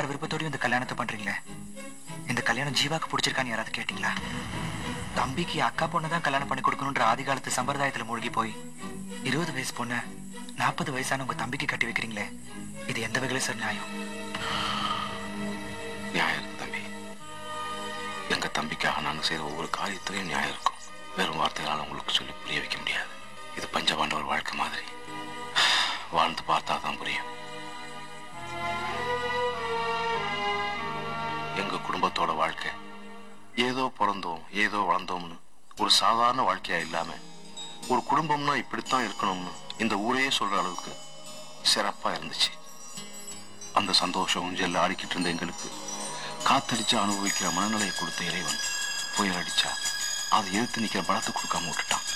எல்லார் விருப்பத்தோடயும் இந்த கல்யாணத்தை பண்றீங்களே இந்த கல்யாணம் ஜீவாக்கு பிடிச்சிருக்கான்னு யாராவது கேட்டீங்களா தம்பிக்கு அக்கா பொண்ணு தான் கல்யாணம் பண்ணி கொடுக்கணுன்ற ஆதி காலத்து சம்பிரதாயத்துல மூழ்கி போய் இருபது வயசு பொண்ணு நாற்பது வயசான உங்க தம்பிக்கு கட்டி வைக்கிறீங்களே இது எந்த வகையில சார் நியாயம் நியாயம் இருக்கு தம்பி எங்க தம்பிக்காக நாங்க செய்யற ஒவ்வொரு காரியத்திலையும் நியாயம் இருக்கும் வெறும் வார்த்தைகளால் உங்களுக்கு சொல்லி புரிய வைக்க முடியாது இது பஞ்சபாண்டவர் வாழ்க்கை மாதிரி வாழ்ந்து பார்த்தா தான் புரியும் எங்க குடும்பத்தோட வாழ்க்கை ஏதோ பிறந்தோம் ஏதோ வளர்ந்தோம்னு ஒரு சாதாரண வாழ்க்கையா இல்லாம ஒரு குடும்பம்னா இப்படித்தான் இருக்கணும்னு இந்த ஊரே சொல்ற அளவுக்கு சிறப்பா இருந்துச்சு அந்த சந்தோஷம் ஊஞ்சல்ல ஆடிக்கிட்டு இருந்த எங்களுக்கு காத்தடிச்சு அனுபவிக்கிற மனநிலையை கொடுத்த இறைவன் புயல் அடிச்சா அதை எதிர்த்து நிக்கிற பலத்தை கொடுக்காம விட்டுட்டான்